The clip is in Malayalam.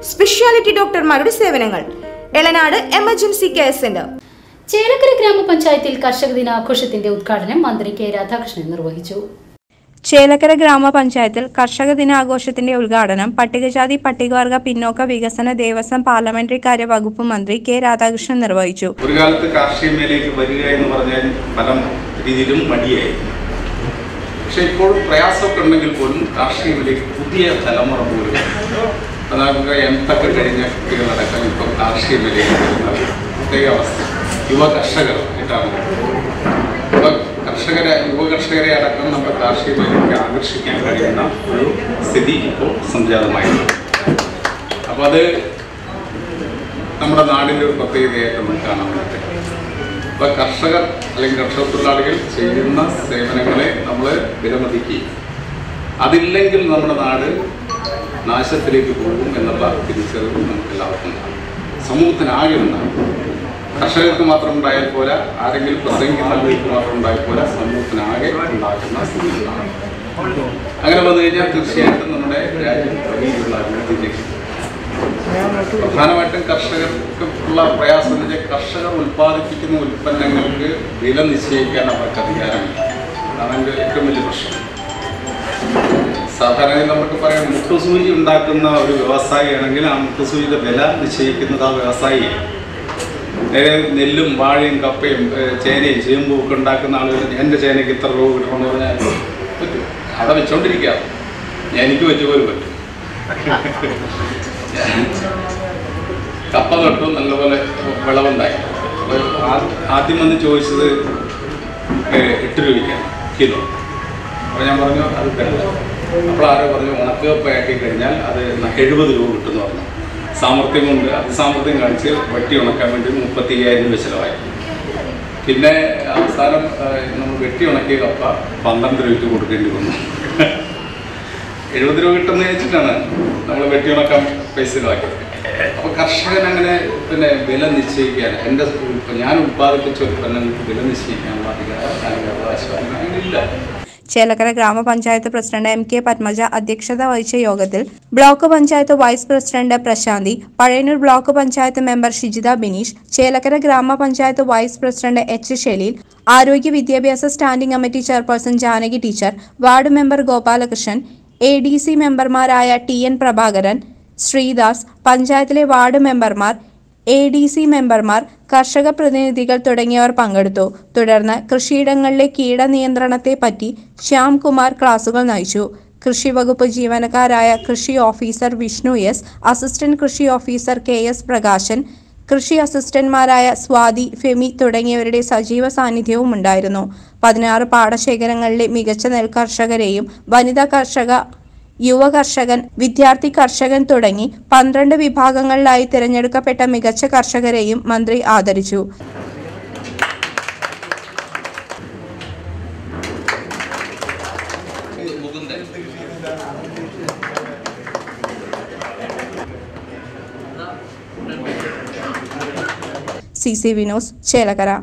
സ്പെഷ്യാലിറ്റി ഡോക്ടർമാരുടെ സേവനങ്ങൾ Elanad emergency care centre Chelakkara ഗ്രാമപഞ്ചായത്തിൽ കർഷക ദിനാഘോഷത്തിന്റെ ഉദ്ഘാടനം മന്ത്രി കെ രാധാകൃഷ്ണൻ നിർവഹിച്ചു ചേലക്കര ഗ്രാമപഞ്ചായത്തിൽ കർഷക ദിനാഘോഷത്തിന്റെ ഉദ്ഘാടനം പട്ടികജാതി പട്ടികവർഗ പിന്നോക്ക വികസന ദേവസ്വം പാർലമെന്ററി കാര്യ വകുപ്പ് മന്ത്രി കെ രാധാകൃഷ്ണൻ നിർവഹിച്ചു ഒരു കാലത്ത് കാർഷിക മേഖലയിലേക്ക് വരിക എന്ന് പറഞ്ഞാൽ പല രീതിയിലും മടിയായി പക്ഷെ ഇപ്പോൾ പ്രയാസമൊക്കെ ഉണ്ടെങ്കിൽ പോലും കാർഷിക മേഖലയ്ക്ക് പുതിയ തലമുറ പോലും അതായത് എന്തൊക്കെ കഴിഞ്ഞ കുട്ടികളടക്കം ഇപ്പോൾ കാർഷിക മേഖലയിൽ വരുന്ന പ്രത്യേക അവസ്ഥ യുവ കർഷകർ ആയിട്ടാണ് യുവ കർഷകരെ യുവ കർഷകരെ അടക്കം നമ്മുടെ കാർഷിക മേഖലയ്ക്ക് ആകർഷിക്കാൻ കഴിയുന്ന ഒരു സ്ഥിതി ഇപ്പോൾ സംജാതമായിട്ടുണ്ട് അപ്പോൾ അത് നമ്മുടെ നാടിൻ്റെ ഒരു പ്രത്യേകതയായിട്ട് നമുക്ക് കാണാൻ പറ്റും ഇപ്പൊ കർഷകർ അല്ലെങ്കിൽ കർഷക തൊഴിലാളികൾ ചെയ്യുന്ന സേവനങ്ങളെ നമ്മൾ വിലമതിക്കുകയും അതില്ലെങ്കിൽ നമ്മുടെ നാട് നാശത്തിലേക്ക് പോകും എന്നുള്ള തിരിച്ചറിവ് നമുക്ക് എല്ലാവർക്കും ഉണ്ടാകും സമൂഹത്തിനാകെ ഉണ്ടാകും കർഷകർക്ക് മാത്രം ഉണ്ടായാൽ പോരാ ആരെങ്കിലും പ്രസംഗിക്കുന്നവർക്ക് മാത്രം ഉണ്ടായാൽ പോരാ സമൂഹത്തിനാകെ ഉണ്ടാക്കുന്ന സ്ഥിതികളാണ് അങ്ങനെ വന്നു കഴിഞ്ഞാൽ തീർച്ചയായിട്ടും നമ്മുടെ രാജ്യം വലിയുള്ള അഭിവൃദ്ധിയിലേക്ക് പോകും. പ്രധാനമായിട്ടും കർഷകർക്ക് ഉള്ള പ്രയാസം എന്ന് വെച്ചാൽ കർഷകർ ഉൽപ്പാദിപ്പിക്കുന്ന ഉൽപ്പന്നങ്ങൾക്ക് വില നിശ്ചയിക്കാൻ അവർക്ക് അധികാരമില്ല അതാണ് എൻ്റെ ഏറ്റവും വലിയ പ്രശ്നം സാധാരണ നമുക്ക് പറയാം മുട്ടുസൂചി ഉണ്ടാക്കുന്ന ഒരു വ്യവസായിയാണെങ്കിൽ ആ മുട്ടുസൂചിയുടെ വില നിശ്ചയിക്കുന്നത് ആ വ്യവസായിയാണ് നേരെ നെല്ലും വാഴയും കപ്പയും ഏഹ് ചേനയും ചേമ്പും ഒക്കെ ഉണ്ടാക്കുന്ന ആളുകൾ എൻ്റെ ചേനയ്ക്ക് ഇത്ര രൂപ കിട്ടണമെന്ന് പറഞ്ഞാൽ പറ്റും അവിടെ വെച്ചോണ്ടിരിക്കുക എനിക്ക് പറ്റിയ പോലെ പറ്റും കപ്പ തൊട്ടു നല്ലപോലെ വിളവുണ്ടായി അപ്പോൾ ആ- ആദ്യം വന്ന് ചോദിച്ചത് ഏഹ്, എട്ട് രൂപയ്ക്കാണ് കിലോ അപ്പോൾ ഞാൻ പറഞ്ഞു അത് തരില്ല അപ്പോൾ ആരോ പറഞ്ഞു ഉണക്ക് കപ്പയാക്കി കഴിഞ്ഞാൽ അത് എഴുപത് രൂപ കിട്ടുമെന്ന് പറഞ്ഞു സാമർഥ്യം കൊണ്ട് അതിസാമർഥ്യം കാണിച്ച് വെട്ടി ഉണക്കാൻ വേണ്ടി മുപ്പത്തി അയ്യായിരം രൂപ ചിലവായി പിന്നെ അവസാനം ഏഹ്, നമ്മൾ വെട്ടി ഉണക്കിയ കപ്പ പന്ത്രണ്ട് രൂപയ്ക്ക് കൊടുക്കേണ്ടി വന്നു എഴുപത് രൂപ കിട്ടുന്ന വെച്ചിട്ടാണ് നമ്മൾ വെട്ടി ഉണക്കാൻ പൈസ ഇതാക്കിയത് അപ്പൊ കർഷകൻ അങ്ങനെ പിന്നെ വില നിശ്ചയിക്കാൻ എൻ്റെ ഇപ്പൊ ഞാൻ ഉത്പാദിപ്പിച്ച ഉൽപ്പന്നങ്ങൾക്ക് വില നിശ്ചയിക്കാനുള്ള അധികാരം അല്ലെങ്കിൽ അവകാശം അങ്ങനെ ഇല്ല ചേലക്കര ഗ്രാമപഞ്ചായത്ത് പ്രസിഡന്റ് എം കെ പത്മജ അധ്യക്ഷത വഹിച്ച യോഗത്തിൽ block panchayat vice president Prashanthi Pazhayannur block panchayat member Shijitha Bineesh Chelakkara ഗ്രാമപഞ്ചായത്ത് വൈസ് പ്രസിഡന്റ് എച്ച് ഷെലീൽ ആരോഗ്യ വിദ്യാഭ്യാസ standing committee chairperson Janaki teacher ward member Gopalakrishnan A D C മെമ്പർമാരായ ടി എൻ പ്രഭാകരൻ ശ്രീദാസ് പഞ്ചായത്തിലെ വാർഡ് മെമ്പർമാർ എ ഡി സി മെമ്പർമാർ കർഷക പ്രതിനിധികൾ തുടങ്ങിയവർ പങ്കെടുത്തു തുടർന്ന് കൃഷിയിടങ്ങളിലെ കീടനിയന്ത്രണത്തെപ്പറ്റി ശ്യാംകുമാർ ക്ലാസുകൾ നയിച്ചു കൃഷി വകുപ്പ് ജീവനക്കാരായ കൃഷി ഓഫീസർ വിഷ്ണു എസ് അസിസ്റ്റന്റ് കൃഷി ഓഫീസർ കെ എസ് പ്രകാശൻ കൃഷി അസിസ്റ്റന്റ്മാരായ സ്വാതി ഫെമി തുടങ്ങിയവരുടെ സജീവ സാന്നിധ്യവും ഉണ്ടായിരുന്നു പതിനാറ് പാടശേഖരങ്ങളിലെ മികച്ച നെൽകർഷകരെയും വനിതാ കർഷക യുവ കർഷകൻ വിദ്യാർത്ഥി കർഷകൻ തുടങ്ങി പന്ത്രണ്ട് വിഭാഗങ്ങളിലായി തിരഞ്ഞെടുക്കപ്പെട്ട മികച്ച കർഷകരെയും മന്ത്രി ആദരിച്ചു സി സി വിനോസ് ചേലക്കര